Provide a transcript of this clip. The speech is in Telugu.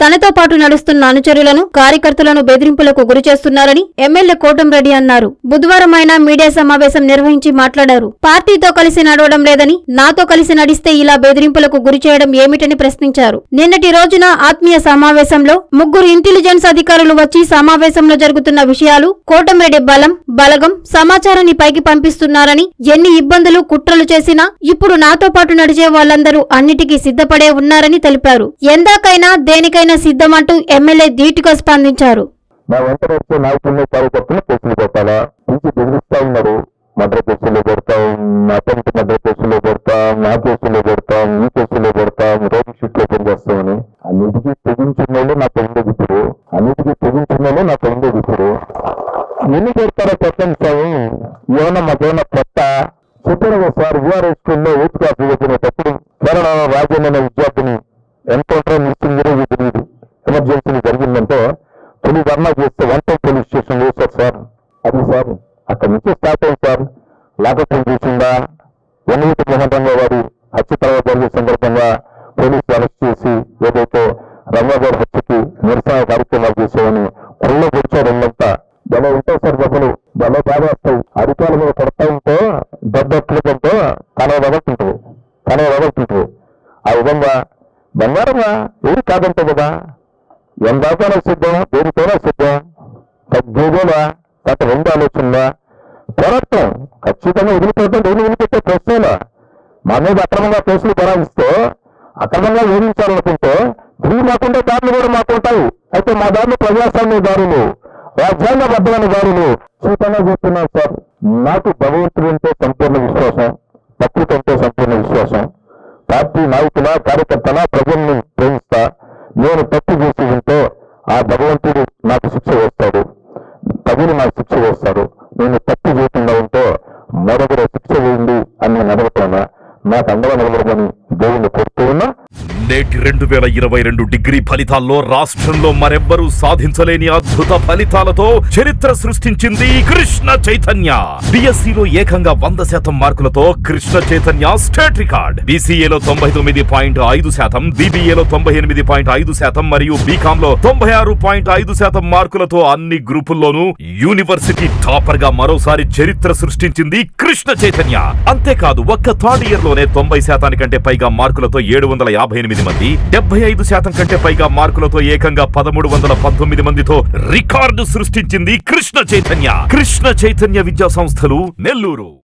తనతో పాటు నడుస్తున్న అనుచరులను కార్యకర్తలను బెదిరింపులకు గురి చేస్తున్నారని ఎమ్మెల్యే కోటంరెడ్డి అన్నారు బుధవారం ఆయన మీడియా సమావేశం నిర్వహించి మాట్లాడారు పార్టీతో కలిసి నడవడం లేదని నాతో కలిసి నడిస్తే ఇలా బెదిరింపులకు గురి చేయడం ఏమిటని ప్రశ్నించారు నిన్నటి రోజున ఆత్మీయ సమావేశంలో ముగ్గురు ఇంటెలిజెన్స్ అధికారులు వచ్చి సమావేశంలో జరుగుతున్న విషయాలు కోటంరెడ్డి బలం బలగం సమాచారాన్ని పైకి పంపిస్తున్నారని ఎన్ని ఇబ్బందులు కుట్రలు చేసినా ఇప్పుడు నాతో పాటు నడిచే వాళ్ళందరూ అన్నిటికీ సిద్ధపడే ఉన్నారని తెలిపారు ఎందాకైనా దేనికైనా సిద్ధమంటూ ఎమ్మెల్యే ధీటుగా స్పందించారు నా వెంట వచ్చే నాయకుల్ని కార్యకర్తలు కేసులు పెట్టాలా పిలిచి బెదిరిస్తా ఉన్నారు మర్డర్ కేసులో పెడతాం అటెంప్ట్ మర్డర్ కేసులో పెడతాం నా కేసులో పెడతాం ఈ కేసులో పెడతాం రోడ్డు షీట్ ఓపెన్ చేస్తామని అన్నిటికీ తెగించిన వాళ్ళు నాకు ఉండేది ఇప్పుడు అన్నిటికీ తెగించిన వాళ్ళు నాకు ఉండేది ఇప్పుడు ఎన్ని పెడతారో చెప్పండి స్వామి ఏమన్నా మాకేమన్నా కొత్త చెప్పారు కదా సార్ యూఆర్ఎస్ స్కూల్లో యూత్ క్లాస్ చదువుకునేటప్పుడు కేరళ రాజ్యాంగ విద్యార్థిని ఎన్కౌంటర్ మిస్సింగ్ జరిగి తెలియదు ఎమర్జెన్సీ జరిగిందంటే తొలి ధర్నా చేస్తే వన్ టైం పోలీస్ స్టేషన్ వేశారు సార్ అది సార్ అక్కడి నుంచి స్టార్ట్ అయింది సార్ లాకప్లు చూసిందా ఎన్నిటి మోహన్ గారి హత్య తర్వాత జరిగే సందర్భంగా పోలీసులు అరెస్ట్ చేసి ఏదైతే రంగాగారి హత్యకి నిరసన కార్యక్రమాలు చేసేవని కుళ్ళ కూర్చోడు ఉన్నంతా భలే ఉంటాయి సార్ దెబ్బలు భలే బాధేస్తాయి అరికాల మీద కొడతా ఉంటే దెబ్బట్లు కంటే తన వదలుతుంటుంది తన వదలుతుంటుంది ఆ విధంగా బంగారంగా ఏది కాదంటే కదా ఎందాకైనా సిద్ధం దేనికైనా సిద్ధం తగ్గేదేలా గత రెండు ఆలోచనలా పోరాటం ఖచ్చితంగా వదిలిపోతాం డైలీ వదిలిపెట్టే ప్రశ్నలా మా మీద అక్రమంగా కేసులు బరాయిస్తే అక్రమంగా వేధించాలనుకుంటే తిరిగి మాకుండే దారులు కూడా మాకు ఉంటాయి అయితే మా దారులు ప్రజాస్వామ్య దారులు రాజ్యాంగబద్ధమైన దారులు చీతంగా చెప్తున్నాను సార్ నాకు భగవంతుడు అంటే సంపూర్ణ విశ్వాసం ప్రకృతి అంటే సంపూర్ణ విశ్వాసం పార్టీ నాయకుల కార్యకర్తల ప్రజల్ని ప్రేమిస్తా నేను తప్పు చేసి ఉంటే ఆ భగవంతుడు నాకు శిక్ష వేస్తాడు ప్రజలు నాకు శిక్ష వేస్తాడు నేను తప్పు చేయకుండా ఉంటే మరొకరు శిక్ష వేయండి అని నేను అడుగుతున్నా నాకు అండగా నిలబడమని దేవుణ్ణి కోరుతూ ఉన్నా నేటి రెండు వేల ఇరవై రెండు డిగ్రీ ఫలితాల్లో రాష్ట్రంలో మరెవ్వరూ సాధించలేని అద్భుత ఫలితాలతో చరిత్ర సృష్టించింది కృష్ణ చైతన్య బిఎస్సిలో ఏకంగా వంద శాతం మార్కులతో కృష్ణ చైతన్య స్టేట్ రికార్డ్ బీసీఏలో తొంభై తొమ్మిది పాయింట్ ఐదు శాతం బీబీఏలో తొంభై ఎనిమిది పాయింట్ ఐదు శాతం మరియు బీకామ్ లో తొంభై ఆరు పాయింట్ ఐదు శాతం మార్కులతో అన్ని గ్రూపుల్లోనూ యూనివర్సిటీ టాపర్ గా మరోసారి చరిత్ర సృష్టించింది కృష్ణ చైతన్య అంతేకాదు ఒక్క థర్డ్ ఇయర్ లోనే తొంభై శాతానికంటే పైగా మార్కులతో ఏడు వందల యాభై ఎనిమిది మంది డెబ్బై ఐదు శాతం కంటే పైగా మార్కులతో ఏకంగా పదమూడు వందల పంతొమ్మిది మందితో రికార్డు సృష్టించింది కృష్ణ చైతన్య కృష్ణ చైతన్య విద్యా సంస్థలు నెల్లూరు